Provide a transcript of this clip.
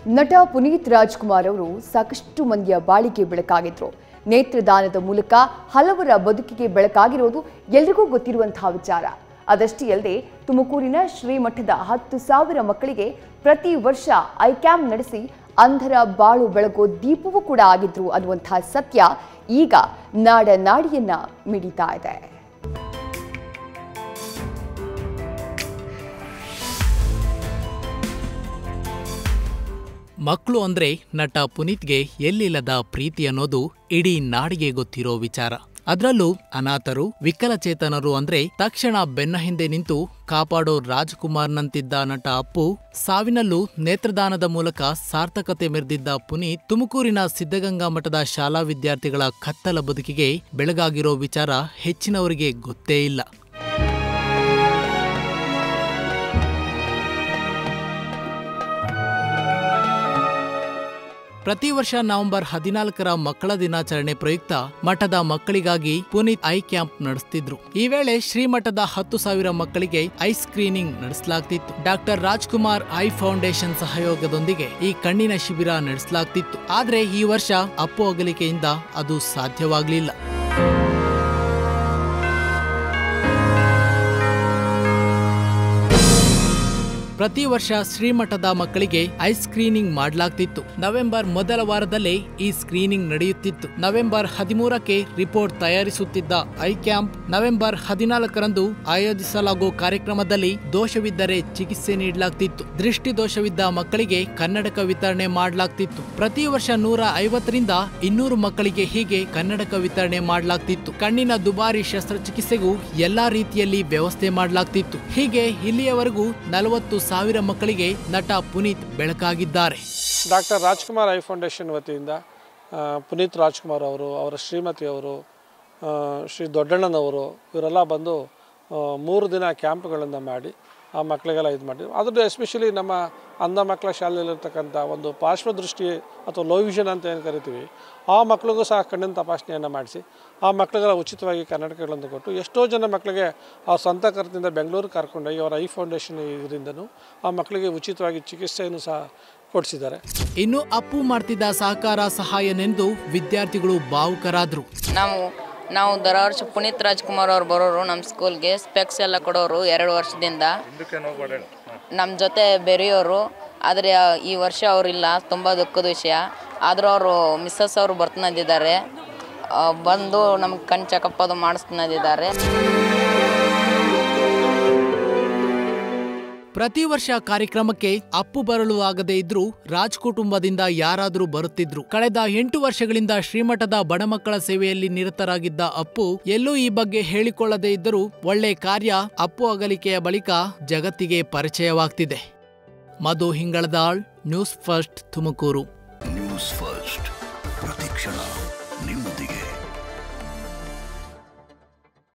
ನಟ ಪುನೀತ್ ರಾಜ್ಕುಮಾರ್ ಅವರು ಸಾಕಷ್ಟು ಮಂದಿಯ ಬಾಳಿಗೆ ಬೆಳಕಾಗಿದ್ರು ನೇತ್ರದಾನದ ಮೂಲಕ ಹಲವರ ಬದುಕಿಗೆ ಬೆಳಕಾಗಿರೋದು ಎಲ್ರಿಗೂ ಗೊತ್ತಿರುವಂತಹ ವಿಚಾರ ಅದಷ್ಟೇ ಅಲ್ಲದೆ ತುಮಕೂರಿನ ಶ್ರೀಮಠದ ಹತ್ತು ಸಾವಿರ ಮಕ್ಕಳಿಗೆ ಪ್ರತಿ ವರ್ಷ ಐಕ್ಯಾಮ್ ನಡೆಸಿ ಅಂಧರ ಬಾಳು ಬೆಳಗೋ ದೀಪವೂ ಕೂಡ ಆಗಿದ್ರು ಅನ್ನುವಂತಹ ಸತ್ಯ ಈಗ ನಾಡ ನಾಡಿಯನ್ನ ಮಿಡಿತಾ ಇದೆ ಮಕ್ಕಳು ಅಂದ್ರೆ ನಟ ಪುನೀತ್ಗೆ ಎಲ್ಲಿಲ್ಲದ ಪ್ರೀತಿ ಅನ್ನೋದು ಇಡೀ ನಾಡಿಗೆ ಗೊತ್ತಿರೋ ವಿಚಾರ ಅದ್ರಲ್ಲೂ ಅನಾಥರು ವಿಕಲಚೇತನರು ಅಂದ್ರೆ ತಕ್ಷಣ ಬೆನ್ನ ಹಿಂದೆ ನಿಂತು ಕಾಪಾಡೋ ರಾಜ್ಕುಮಾರ್ನಂತಿದ್ದ ನಟ ಅಪ್ಪು ಸಾವಿನಲ್ಲೂ ನೇತ್ರದಾನದ ಮೂಲಕ ಸಾರ್ಥಕತೆ ಮೆರೆದಿದ್ದ ಪುನೀತ್ ತುಮಕೂರಿನ ಸಿದ್ಧಗಂಗಾ ಮಠದ ಶಾಲಾ ವಿದ್ಯಾರ್ಥಿಗಳ ಕತ್ತಲ ಬದುಕಿಗೆ ಬೆಳಗಾಗಿರೋ ವಿಚಾರ ಹೆಚ್ಚಿನವರಿಗೆ ಗೊತ್ತೇ ಇಲ್ಲ ಪ್ರತಿ ವರ್ಷ ನವೆಂಬರ್ ಹದಿನಾಲ್ಕರ ಮಕ್ಕಳ ದಿನಾಚರಣೆ ಪ್ರಯುಕ್ತ ಮಠದ ಮಕ್ಕಳಿಗಾಗಿ ಪುನೀತ್ ಐ ಕ್ಯಾಂಪ್ ನಡೆಸ್ತಿದ್ರು ಈ ವೇಳೆ ಶ್ರೀಮಠದ ಹತ್ತು ಸಾವಿರ ಮಕ್ಕಳಿಗೆ ಐ ಸ್ಕ್ರೀನಿಂಗ್ ನಡೆಸಲಾಗ್ತಿತ್ತು ಡಾಕ್ಟರ್ ರಾಜ್ಕುಮಾರ್ ಐ ಫೌಂಡೇಶನ್ ಸಹಯೋಗದೊಂದಿಗೆ ಈ ಕಣ್ಣಿನ ಶಿಬಿರ ನಡೆಸಲಾಗ್ತಿತ್ತು ಆದ್ರೆ ಈ ವರ್ಷ ಅಪ್ಪು ಅಗಲಿಕೆಯಿಂದ ಅದು ಸಾಧ್ಯವಾಗಲಿಲ್ಲ ಪ್ರತಿ ವರ್ಷ ಶ್ರೀಮಠದ ಮಕ್ಕಳಿಗೆ ಐ ಸ್ಕ್ರೀನಿಂಗ್ ಮಾಡಲಾಗ್ತಿತ್ತು ನವೆಂಬರ್ ಮೊದಲ ವಾರದಲ್ಲೇ ಈ ಸ್ಕ್ರೀನಿಂಗ್ ನಡೆಯುತ್ತಿತ್ತು ನವೆಂಬರ್ ಹದಿಮೂರಕ್ಕೆ ರಿಪೋರ್ಟ್ ತಯಾರಿಸುತ್ತಿದ್ದ ಐ ಕ್ಯಾಂಪ್ ನವೆಂಬರ್ ಹದಿನಾಲ್ಕರಂದು ಆಯೋಜಿಸಲಾಗುವ ಕಾರ್ಯಕ್ರಮದಲ್ಲಿ ದೋಷವಿದ್ದರೆ ಚಿಕಿತ್ಸೆ ನೀಡಲಾಗ್ತಿತ್ತು ದೃಷ್ಟಿ ದೋಷವಿದ್ದ ಮಕ್ಕಳಿಗೆ ಕನ್ನಡಕ ವಿತರಣೆ ಮಾಡಲಾಗ್ತಿತ್ತು ಪ್ರತಿ ವರ್ಷ ನೂರ ಐವತ್ತರಿಂದ ಇನ್ನೂರು ಮಕ್ಕಳಿಗೆ ಹೀಗೆ ಕನ್ನಡಕ ವಿತರಣೆ ಮಾಡಲಾಗ್ತಿತ್ತು ಕಣ್ಣಿನ ದುಬಾರಿ ಶಸ್ತ್ರಚಿಕಿತ್ಸೆಗೂ ಎಲ್ಲಾ ರೀತಿಯಲ್ಲಿ ವ್ಯವಸ್ಥೆ ಮಾಡಲಾಗ್ತಿತ್ತು ಹೀಗೆ ಇಲ್ಲಿಯವರೆಗೂ ನಲವತ್ತು ಸಾವಿರ ಮಕ್ಕಳಿಗೆ ನಟ ಪುನೀತ್ ಬೆಳಕಾಗಿದ್ದಾರೆ ಡಾಕ್ಟರ್ ರಾಜ್ಕುಮಾರ್ ಐ ಫೌಂಡೇಶನ್ ವತಿಯಿಂದ ಆ, ಪುನೀತ್ ರಾಜ್ಕುಮಾರ್ ಅವರು ಅವರ ಶ್ರೀಮತಿಯವರು ಆ, ಶ್ರೀ ದೊಡ್ಡಣ್ಣನವರು ಇವರೆಲ್ಲ ಬಂದು ಆ, ಮೂರು ದಿನ ಕ್ಯಾಂಪ್ಗಳನ್ನು ಮಾಡಿ ಆ ಮಕ್ಕಳಿಗೆಲ್ಲ ಇದು ಮಾಡಿ ಅದ್ರದ್ದು ಎಸ್ಪೆಷಲಿ ನಮ್ಮ ಅಂಧ ಮಕ್ಕಳ ಶಾಲೆಯಲ್ಲಿರ್ತಕ್ಕಂಥ ಒಂದು ಪಾರ್ಶ್ವದೃಷ್ಟಿ ಅಥವಾ ಲೋ ವಿಷನ್ ಅಂತ ಏನು ಕರಿತೀವಿ ಆ ಮಕ್ಕಳಿಗೂ ಸಹ ಕಣ್ಣಿನ ತಪಾಸಣೆಯನ್ನು ಮಾಡಿಸಿ ಆ ಮಕ್ಕಳಿಗೆಲ್ಲ ಉಚಿತವಾಗಿ ಕನ್ನಡಕಗಳನ್ನು ಕೊಟ್ಟು ಎಷ್ಟೋ ಜನ ಮಕ್ಕಳಿಗೆ ಅವ್ರ ಸ್ವಂತ ಖರ್ಚಿನಿಂದ ಬೆಂಗಳೂರು ಕರ್ಕೊಂಡೋಗಿ ಅವರ ಐ ಫೌಂಡೇಶನ್ ಇದರಿಂದನೂ ಆ ಮಕ್ಕಳಿಗೆ ಉಚಿತವಾಗಿ ಚಿಕಿತ್ಸೆಯನ್ನು ಸಹ ಕೊಡಿಸಿದ್ದಾರೆ ಇನ್ನು ಅಪ್ಪು ಮಾಡ್ತಿದ್ದ ಸಹಕಾರ ಸಹಾಯನೆಂದು ವಿದ್ಯಾರ್ಥಿಗಳು ಭಾವುಕರಾದ್ರು ನಾವು ನಾವು ದರ ವರ್ಷ ಪುನೀತ್ ರಾಜ್ಕುಮಾರ್ ಅವ್ರು ಬರೋರು ನಮ್ಮ ಸ್ಕೂಲ್ಗೆ ಸ್ಪೆಕ್ಸ್ ಎಲ್ಲ ಕೊಡೋರು ಎರಡು ವರ್ಷದಿಂದ ನಮ್ಮ ಜೊತೆ ಬೆರೆಯೋರು ಆದರೆ ಈ ವರ್ಷ ಅವರಿಲ್ಲ ತುಂಬ ದುಃಖದ ವಿಷಯ ಆದರೂ ಅವರು ಮಿಸ್ಸಸ್ ಅವರು ಬರ್ತಾನಿದ್ದಾರೆ ಬಂದು ನಮ್ಗೆ ಕಣ್ ಚೆಕಪ್ ಅದು ಮಾಡಿಸ್ತಾನಿದ್ದಾರೆ ಪ್ರತಿ ವರ್ಷ ಕಾರ್ಯಕ್ರಮಕ್ಕೆ ಅಪ್ಪು ಬರಲು ಆಗದೇ ಇದ್ರೂ ರಾಜ್ ಕುಟುಂಬದಿಂದ ಯಾರಾದರೂ ಬರುತ್ತಿದ್ರು ಕಳೆದ ಎಂಟು ವರ್ಷಗಳಿಂದ ಶ್ರೀಮಠದ ಬಡಮಕ್ಕಳ ಸೇವೆಯಲ್ಲಿ ನಿರತರಾಗಿದ್ದ ಅಪ್ಪು ಎಲ್ಲೂ ಈ ಬಗ್ಗೆ ಹೇಳಿಕೊಳ್ಳದೇ ಇದ್ದರೂ ಒಳ್ಳೆ ಕಾರ್ಯ ಅಪ್ಪು ಅಗಲಿಕೆಯ ಬಳಿಕ ಜಗತ್ತಿಗೆ ಪರಿಚಯವಾಗ್ತಿದೆ Madhu Hingaladal news first Tumakuru news first ಪ್ರತಿಕ್ಷಣ ನಿಮ್ಮೊಂದಿಗೆ